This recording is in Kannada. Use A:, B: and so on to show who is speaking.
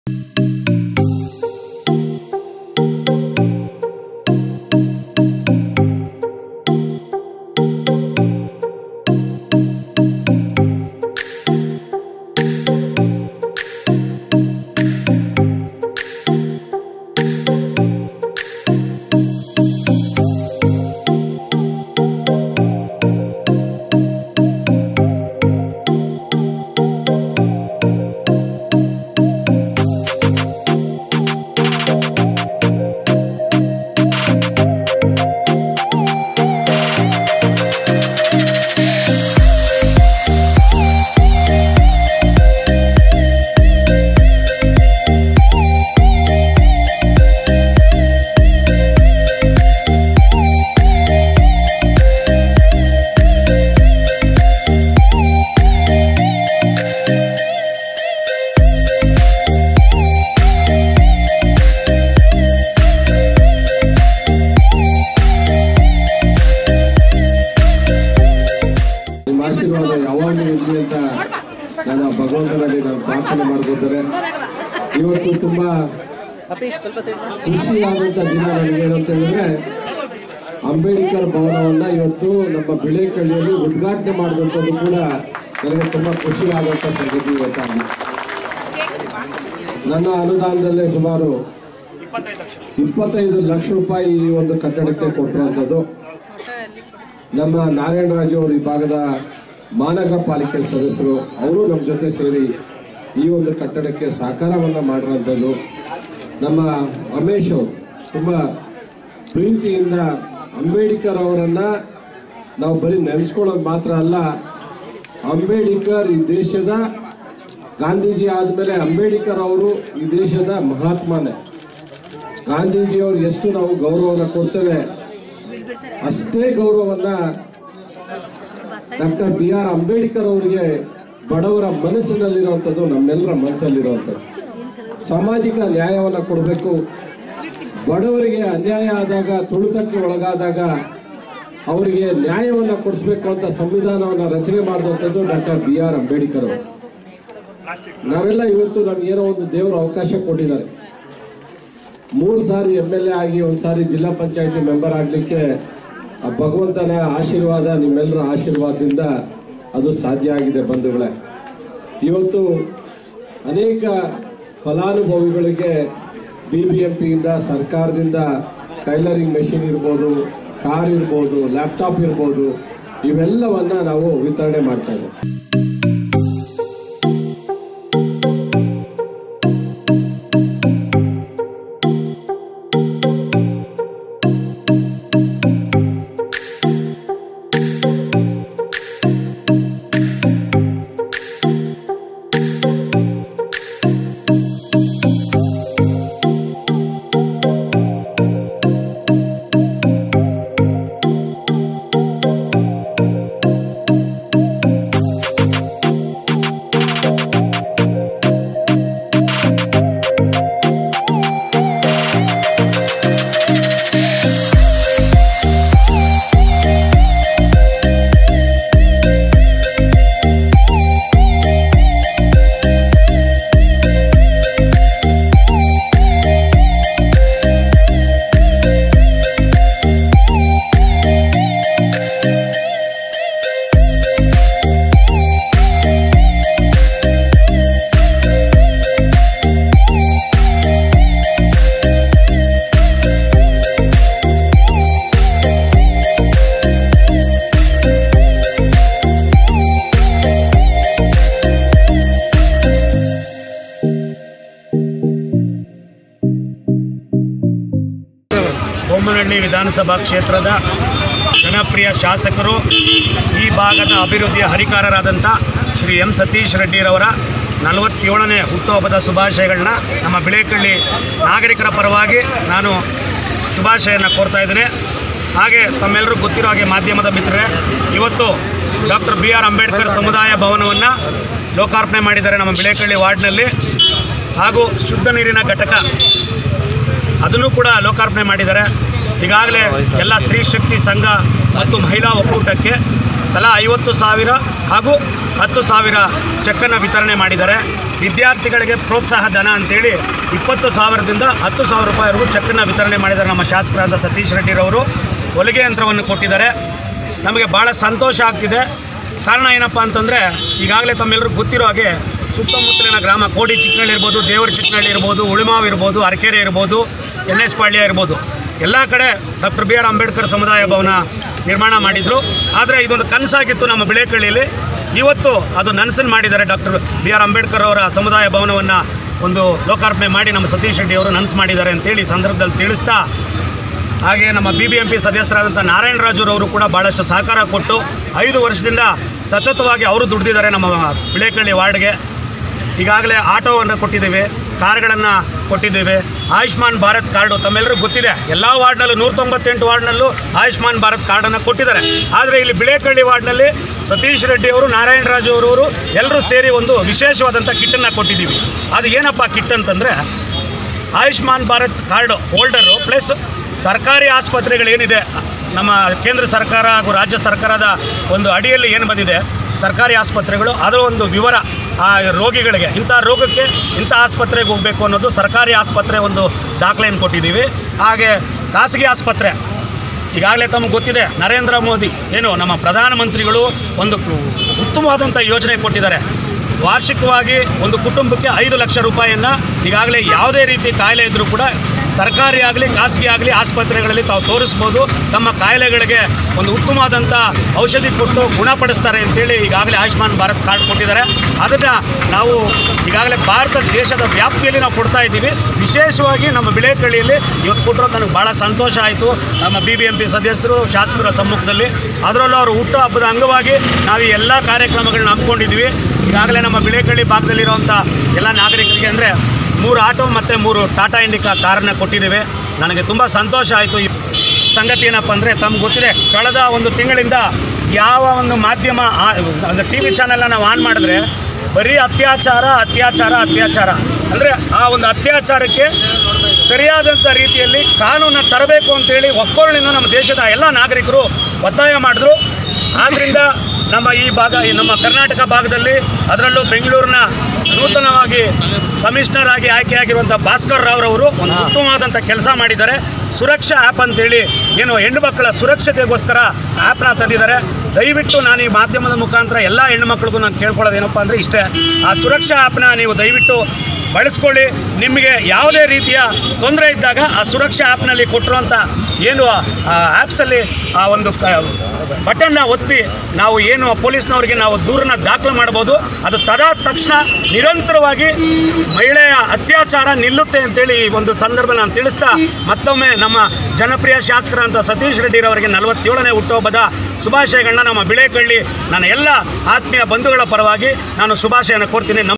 A: ನಿಮ್ಮ ಆಶೀರ್ವಾದ ಯಾವಾಗಲೂ ಇರಲಿ ಅಂತ ನಾನು ಆ ಭಗವಂತನಲ್ಲಿ ನಾನು ಪ್ರಾರ್ಥನೆ ಮಾಡ್ಕೊತಾರೆ ಇವತ್ತು ತುಂಬಾ ಖುಷಿಯಾದಂಥ ದಿನ ನನಗೇನು ಅಂತ ಹೇಳಿದ್ರೆ ಅಂಬೇಡ್ಕರ್ ಭವನವನ್ನ ಇವತ್ತು ನಮ್ಮ ಬಿಳೆಕಳ್ಳಿಯಲ್ಲಿ ಉದ್ಘಾಟನೆ ಮಾಡಿದಂಥದ್ದು ಕೂಡ ನನಗೆ ತುಂಬಾ ಖುಷಿ ಆದಂಥ ಸಂಗತಿ ಇವತ್ತಾಗಿ ನನ್ನ ಅನುದಾನದಲ್ಲೇ ಸುಮಾರು ಇಪ್ಪತ್ತೈದು ಲಕ್ಷ ರೂಪಾಯಿ ಈ ಒಂದು ಕಟ್ಟಡಕ್ಕೆ ಕೊಟ್ಟಿರುವಂಥದ್ದು ನಮ್ಮ ನಾರಾಯಣರಾಜು ಅವರು ಈ ಭಾಗದ ಮಹಾನಗರ ಪಾಲಿಕೆ ಸದಸ್ಯರು ಅವರು ನಮ್ಮ ಜೊತೆ ಸೇರಿ ಈ ಒಂದು ಕಟ್ಟಡಕ್ಕೆ ಸಹಕಾರವನ್ನ ಮಾಡಿರುವಂಥದ್ದು ನಮ್ಮ ರಮೇಶ್ ಅವರು ತುಂಬ ಪ್ರೀತಿಯಿಂದ ಅಂಬೇಡ್ಕರ್ ಅವರನ್ನ ನಾವು ಬರೀ ನೆನೆಸ್ಕೊಳ್ಳೋದು ಮಾತ್ರ ಅಲ್ಲ ಅಂಬೇಡ್ಕರ್ ಈ ದೇಶದ ಗಾಂಧೀಜಿ ಆದಮೇಲೆ ಅಂಬೇಡ್ಕರ್ ಅವರು ಈ ದೇಶದ ಮಹಾತ್ಮನೇ ಗಾಂಧೀಜಿಯವರು ಎಷ್ಟು ನಾವು ಗೌರವವನ್ನು ಕೊಡ್ತೇವೆ ಅಷ್ಟೇ ಗೌರವವನ್ನ ಡಾಕ್ಟರ್ ಬಿ ಆರ್ ಅಂಬೇಡ್ಕರ್ ಅವರಿಗೆ ಬಡವರ ಮನಸ್ಸಿನಲ್ಲಿರುವಂಥದ್ದು ನಮ್ಮೆಲ್ಲರ ಮನಸ್ಸಲ್ಲಿರುವಂಥದ್ದು ಸಾಮಾಜಿಕ ನ್ಯಾಯವನ್ನ ಕೊಡಬೇಕು ಬಡವರಿಗೆ ಅನ್ಯಾಯ ಆದಾಗ ತುಳಿತಕ್ಕೆ ಒಳಗಾದಾಗ ಅವರಿಗೆ ನ್ಯಾಯವನ್ನ ಕೊಡಿಸ್ಬೇಕು ಅಂತ ಸಂವಿಧಾನವನ್ನ ರಚನೆ ಮಾಡಿದಂಥದ್ದು ಡಾಕ್ಟರ್ ಬಿ ಆರ್ ಅಂಬೇಡ್ಕರ್ ಅವರು ನಾವೆಲ್ಲ ಇವತ್ತು ನಮ್ಗೇನೋ ಒಂದು ದೇವರು ಅವಕಾಶ ಕೊಟ್ಟಿದ್ದಾರೆ ಮೂರು ಸಾರಿ ಎಮ್ ಎಲ್ ಎ ಆಗಿ ಒಂದು ಸಾರಿ ಜಿಲ್ಲಾ ಪಂಚಾಯತಿ ಮೆಂಬರ್ ಆಗಲಿಕ್ಕೆ ಆ ಭಗವಂತನ ಆಶೀರ್ವಾದ ನಿಮ್ಮೆಲ್ಲರ ಆಶೀರ್ವಾದದಿಂದ ಅದು ಸಾಧ್ಯ ಆಗಿದೆ ಬಂಧುಗಳೇ ಇವತ್ತು ಅನೇಕ ಫಲಾನುಭವಿಗಳಿಗೆ ಬಿ ಬಿ ಎಂ ಪಿಯಿಂದ ಸರ್ಕಾರದಿಂದ ಟೈಲರಿಂಗ್ ಮೆಷಿನ್ ಇರ್ಬೋದು ಕಾರ್ ಇರ್ಬೋದು ಲ್ಯಾಪ್ಟಾಪ್ ಇರ್ಬೋದು ಇವೆಲ್ಲವನ್ನ ನಾವು ವಿತರಣೆ ಮಾಡ್ತಾ ಇದ್ದೇವೆ
B: ಬೊಮ್ಮನಹಳ್ಳಿ ವಿಧಾನಸಭಾ ಕ್ಷೇತ್ರದ ಜನಪ್ರಿಯ ಶಾಸಕರು ಈ ಭಾಗದ ಅಭಿವೃದ್ಧಿಯ ಹರಿಕಾರರಾದಂಥ ಶ್ರೀ ಎಂ ಸತೀಶ್ ರೆಡ್ಡಿರವರ ನಲವತ್ತೇಳನೇ ಹುಟ್ಟುಹಬ್ಬದ ಶುಭಾಶಯಗಳನ್ನ ನಮ್ಮ ಬಿಳೇಕಳ್ಳಿ ನಾಗರಿಕರ ಪರವಾಗಿ ನಾನು ಶುಭಾಶಯನ ಕೋರ್ತಾ ಇದ್ದೇನೆ ಹಾಗೆ ತಮ್ಮೆಲ್ಲರೂ ಗೊತ್ತಿರೋ ಹಾಗೆ ಮಾಧ್ಯಮದ ಮಿತ್ರರೇ ಇವತ್ತು ಡಾಕ್ಟರ್ ಬಿ ಆರ್ ಅಂಬೇಡ್ಕರ್ ಸಮುದಾಯ ಭವನವನ್ನು ಲೋಕಾರ್ಪಣೆ ಮಾಡಿದ್ದಾರೆ ನಮ್ಮ ಬಿಳೇಕಳ್ಳಿ ವಾರ್ಡ್ನಲ್ಲಿ ಹಾಗೂ ಶುದ್ಧ ನೀರಿನ ಘಟಕ ಅದನ್ನು ಕೂಡ ಲೋಕಾರ್ಪಣೆ ಮಾಡಿದ್ದಾರೆ ಈಗಾಗಲೇ ಎಲ್ಲ ಸ್ತ್ರೀ ಶಕ್ತಿ ಸಂಘ ಮತ್ತು ಮಹಿಳಾ ಒಕ್ಕೂಟಕ್ಕೆ ತಲಾ ಐವತ್ತು ಸಾವಿರ ಹಾಗೂ ಹತ್ತು ಸಾವಿರ ಚೆಕ್ಕನ್ನು ವಿತರಣೆ ಮಾಡಿದ್ದಾರೆ ವಿದ್ಯಾರ್ಥಿಗಳಿಗೆ ಪ್ರೋತ್ಸಾಹ ಧನ ಅಂತೇಳಿ ಇಪ್ಪತ್ತು ಸಾವಿರದಿಂದ ಹತ್ತು ಸಾವಿರ ರೂಪಾಯಿವರೆಗೂ ಚೆಕ್ಕನ್ನು ವಿತರಣೆ ಮಾಡಿದ್ದಾರೆ ನಮ್ಮ ಶಾಸಕರಾದ ಸತೀಶ್ ರೆಡ್ಡಿರವರು ಹೊಲಿಗೆ ಯಂತ್ರವನ್ನು ಕೊಟ್ಟಿದ್ದಾರೆ ನಮಗೆ ಭಾಳ ಸಂತೋಷ ಆಗ್ತಿದೆ ಕಾರಣ ಏನಪ್ಪ ಅಂತಂದರೆ ಈಗಾಗಲೇ ತಮ್ಮೆಲ್ಲರಿಗೂ ಗೊತ್ತಿರೋ ಹಾಗೆ ಸುತ್ತಮುತ್ತಲಿನ ಗ್ರಾಮ ಕೋಡಿ ಚಿಕ್ಕನಹಳ್ಳಿ ಇರ್ಬೋದು ದೇವರ ಚಿಕ್ಕನಹಳ್ಳಿ ಇರ್ಬೋದು ಉಳಿಮಾವ್ ಇರ್ಬೋದು ಅರಕೆರೆ ಇರ್ಬೋದು ಎನ್ ಎಸ್ ಪಾಳ್ಯ ಇರ್ಬೋದು ಎಲ್ಲ ಕಡೆ ಡಾಕ್ಟರ್ ಬಿ ಆರ್ ಅಂಬೇಡ್ಕರ್ ಸಮುದಾಯ ಭವನ ನಿರ್ಮಾಣ ಮಾಡಿದರು ಆದರೆ ಇದೊಂದು ಕನಸಾಗಿತ್ತು ನಮ್ಮ ಬಿಳೆಕಳ್ಳಿಯಲ್ಲಿ ಇವತ್ತು ಅದು ನನಸನ್ನು ಮಾಡಿದ್ದಾರೆ ಡಾಕ್ಟರ್ ಬಿ ಆರ್ ಅಂಬೇಡ್ಕರ್ ಅವರ ಸಮುದಾಯ ಭವನವನ್ನು ಒಂದು ಲೋಕಾರ್ಪಣೆ ಮಾಡಿ ನಮ್ಮ ಸತೀಶ್ ರೆಡ್ಡಿ ಅವರು ನನಸು ಮಾಡಿದ್ದಾರೆ ಅಂತೇಳಿ ಈ ಸಂದರ್ಭದಲ್ಲಿ ತಿಳಿಸ್ತಾ ಹಾಗೆ ನಮ್ಮ ಬಿ ಬಿ ಎಂ ಪಿ ಸದಸ್ಯರಾದಂಥ ನಾರಾಯಣರಾಜುರವರು ಕೂಡ ಭಾಳಷ್ಟು ಸಹಕಾರ ಕೊಟ್ಟು ಐದು ವರ್ಷದಿಂದ ಸತತವಾಗಿ ಅವರು ದುಡ್ದಿದ್ದಾರೆ ನಮ್ಮ ಬಿಳೆಕಳ್ಳಿ ವಾರ್ಡ್ಗೆ ಈಗಾಗಲೇ ಆಟೋವನ್ನು ಕೊಟ್ಟಿದ್ದೇವೆ ಕಾರ್ಗಳನ್ನು ಕೊಟ್ಟಿದ್ದೇವೆ ಆಯುಷ್ಮಾನ್ ಭಾರತ್ ಕಾರ್ಡು ತಮ್ಮೆಲ್ಲರಿಗೂ ಗೊತ್ತಿದೆ ಎಲ್ಲ ವಾರ್ಡ್ನಲ್ಲೂ ನೂರ ತೊಂಬತ್ತೆಂಟು ವಾರ್ಡ್ನಲ್ಲೂ ಆಯುಷ್ಮಾನ್ ಭಾರತ್ ಕಾರ್ಡನ್ನು ಕೊಟ್ಟಿದ್ದಾರೆ ಆದರೆ ಇಲ್ಲಿ ಬಿಳೆಕಳ್ಳಿ ವಾರ್ಡ್ನಲ್ಲಿ ಸತೀಶ್ ರೆಡ್ಡಿ ಅವರು ನಾರಾಯಣರಾಜು ಅವರವರು ಎಲ್ಲರೂ ಸೇರಿ ಒಂದು ವಿಶೇಷವಾದಂಥ ಕಿಟ್ಟನ್ನು ಕೊಟ್ಟಿದ್ದೀವಿ ಅದು ಏನಪ್ಪ ಕಿಟ್ ಅಂತಂದರೆ Ayushman Bharat card holder plus ಸರ್ಕಾರಿ ಆಸ್ಪತ್ರೆಗಳೇನಿದೆ ನಮ್ಮ ಕೇಂದ್ರ ಸರ್ಕಾರ ಹಾಗೂ ರಾಜ್ಯ ಸರ್ಕಾರದ ಒಂದು ಅಡಿಯಲ್ಲಿ ಏನು ಬಂದಿದೆ ಸರ್ಕಾರಿ ಆಸ್ಪತ್ರೆಗಳು ಅದರ ಒಂದು ವಿವರ ಆ ರೋಗಿಗಳಿಗೆ ಇಂಥ ರೋಗಕ್ಕೆ ಇಂಥ ಆಸ್ಪತ್ರೆಗೆ ಹೋಗಬೇಕು ಅನ್ನೋದು ಸರ್ಕಾರಿ ಆಸ್ಪತ್ರೆ ಒಂದು ದಾಖಲೆಯನ್ನು ಕೊಟ್ಟಿದ್ದೀವಿ ಹಾಗೆ ಖಾಸಗಿ ಆಸ್ಪತ್ರೆ ಈಗಾಗಲೇ ತಮಗೆ ಗೊತ್ತಿದೆ ನರೇಂದ್ರ ಮೋದಿ ಏನು ನಮ್ಮ ಪ್ರಧಾನಮಂತ್ರಿಗಳು ಒಂದು ಉತ್ತಮವಾದಂಥ ಯೋಜನೆ ಕೊಟ್ಟಿದ್ದಾರೆ ವಾರ್ಷಿಕವಾಗಿ ಒಂದು ಕುಟುಂಬಕ್ಕೆ ಐದು ಲಕ್ಷ ರೂಪಾಯಿಯನ್ನು ಈಗಾಗಲೇ ಯಾವುದೇ ರೀತಿ ಕಾಯಿಲೆ ಇದ್ದರೂ ಕೂಡ ಸರ್ಕಾರಿ ಆಗಲಿ ಖಾಸಗಿ ಆಗಲಿ ಆಸ್ಪತ್ರೆಗಳಲ್ಲಿ ತಾವು ತೋರಿಸ್ಬೋದು ತಮ್ಮ ಕಾಯಿಲೆಗಳಿಗೆ ಒಂದು ಉತ್ತಮವಾದಂಥ ಔಷಧಿ ಕೊಟ್ಟು ಗುಣಪಡಿಸ್ತಾರೆ ಅಂತೇಳಿ ಈಗಾಗಲೇ ಆಯುಷ್ಮಾನ್ ಭಾರತ್ ಕಾರ್ಡ್ ಕೊಟ್ಟಿದ್ದಾರೆ ಅದನ್ನು ನಾವು ಈಗಾಗಲೇ ಭಾರತ ದೇಶದ ವ್ಯಾಪ್ತಿಯಲ್ಲಿ ನಾವು ಕೊಡ್ತಾ ಇದ್ದೀವಿ ವಿಶೇಷವಾಗಿ ನಮ್ಮ ಬಿಳೆಕಳ್ಳಿಯಲ್ಲಿ ಇವತ್ತು ಕೊಟ್ಟಿರೋದು ನನಗೆ ಭಾಳ ಸಂತೋಷ ಆಯಿತು ನಮ್ಮ ಬಿ ಬಿ ಎಂ ಪಿ ಸದಸ್ಯರು ಶಾಸಕರ ಸಮ್ಮುಖದಲ್ಲಿ ಅದರಲ್ಲೂ ಅವರು ಹುಟ್ಟು ಹಬ್ಬದ ಅಂಗವಾಗಿ ನಾವು ಈ ಎಲ್ಲ ಕಾರ್ಯಕ್ರಮಗಳನ್ನ ಹಮ್ಮಿಕೊಂಡಿದ್ವಿ ಈಗಾಗಲೇ ನಮ್ಮ ಬಿಳೆಕಳ್ಳಿ ಭಾಗದಲ್ಲಿರುವಂಥ ಎಲ್ಲ ನಾಗರಿಕರಿಗೆ ಅಂದರೆ ಮೂರು ಆಟೋ ಮತ್ತು ಮೂರು ಟಾಟಾ ಇಂಡಿಕಾ ಕಾರನ್ನು ಕೊಟ್ಟಿದ್ದೇವೆ ನನಗೆ ತುಂಬ ಸಂತೋಷ ಆಯಿತು ಈ ಸಂಗತಿ ಏನಪ್ಪ ಅಂದರೆ ತಮ್ಗೆ ಗೊತ್ತಿದೆ ಕಳೆದ ಒಂದು ತಿಂಗಳಿಂದ ಯಾವ ಒಂದು ಮಾಧ್ಯಮ ಒಂದು ಟಿ ವಿ ಚಾನೆಲ್ನ ನಾವು ಆನ್ ಮಾಡಿದ್ರೆ ಬರೀ ಅತ್ಯಾಚಾರ ಅತ್ಯಾಚಾರ ಅತ್ಯಾಚಾರ ಅಂದರೆ ಆ ಒಂದು ಅತ್ಯಾಚಾರಕ್ಕೆ ಸರಿಯಾದಂಥ ರೀತಿಯಲ್ಲಿ ಕಾನೂನನ್ನು ತರಬೇಕು ಅಂತೇಳಿ ಒಕ್ಕೊರಲಿನ ನಮ್ಮ ದೇಶದ ಎಲ್ಲ ನಾಗರಿಕರು ಒತ್ತಾಯ ಮಾಡಿದ್ರು ಆದ್ದರಿಂದ ನಮ್ಮ ಈ ಭಾಗ ಈ ನಮ್ಮ ಕರ್ನಾಟಕ ಭಾಗದಲ್ಲಿ ಅದರಲ್ಲೂ ಬೆಂಗಳೂರಿನ ನೂತನವಾಗಿ ಕಮಿಷನರ್ ಆಗಿ ಆಯ್ಕೆಯಾಗಿರುವಂಥ ಭಾಸ್ಕರ್ ರಾವ್ರವರು ಒಂದು ಉತ್ತಮವಾದಂಥ ಕೆಲಸ ಮಾಡಿದ್ದಾರೆ ಸುರಕ್ಷಾ ಆ್ಯಪ್ ಅಂತೇಳಿ ಏನು ಹೆಣ್ಣು ಮಕ್ಕಳ ಸುರಕ್ಷತೆಗೋಸ್ಕರ ಆ್ಯಪ್ನ ತಂದಿದ್ದಾರೆ ದಯವಿಟ್ಟು ನಾನು ಈ ಮಾಧ್ಯಮದ ಮುಖಾಂತರ ಎಲ್ಲ ಹೆಣ್ಣು ಮಕ್ಕಳಿಗೂ ನಾನು ಕೇಳ್ಕೊಳ್ಳೋದು ಏನಪ್ಪ ಅಂದರೆ ಇಷ್ಟೇ ಆ ಸುರಕ್ಷಾ ಆ್ಯಪ್ನ ನೀವು ದಯವಿಟ್ಟು ಬಳಸ್ಕೊಳ್ಳಿ ನಿಮಗೆ ಯಾವುದೇ ರೀತಿಯ ತೊಂದರೆ ಇದ್ದಾಗ ಆ ಸುರಕ್ಷಾ ಆ್ಯಪ್ನಲ್ಲಿ ಕೊಟ್ಟಿರುವಂಥ ಏನು ಆ ಆ್ಯಪ್ಸಲ್ಲಿ ಆ ಒಂದು ಕ ಬಟನ್ನ ಒತ್ತಿ ನಾವು ಏನು ಪೊಲೀಸ್ನವರಿಗೆ ನಾವು ದೂರನ್ನ ದಾಖಲು ಮಾಡ್ಬೋದು ಅದು ತದಾ ತಕ್ಷಣ ನಿರಂತರವಾಗಿ ಮಹಿಳೆಯ ಅತ್ಯಾಚಾರ ನಿಲ್ಲುತ್ತೆ ಅಂತೇಳಿ ಈ ಒಂದು ಸಂದರ್ಭ ನಾನು ತಿಳಿಸ್ತಾ ಮತ್ತೊಮ್ಮೆ ನಮ್ಮ ಜನಪ್ರಿಯ ಶಾಸಕರಂತ ಸತೀಶ್ ರೆಡ್ಡಿರವರಿಗೆ ನಲವತ್ತೇಳನೇ ಹುಟ್ಟುಹಬ್ಬದ ಶುಭಾಶಯಗಳನ್ನ ನಮ್ಮ ಬಿಳೆಕಳ್ಳಿ ನನ್ನ ಎಲ್ಲ ಆತ್ಮೀಯ ಬಂಧುಗಳ ಪರವಾಗಿ ನಾನು ಶುಭಾಶಯನ ಕೋರ್ತೀನಿ ನಮ್ಮ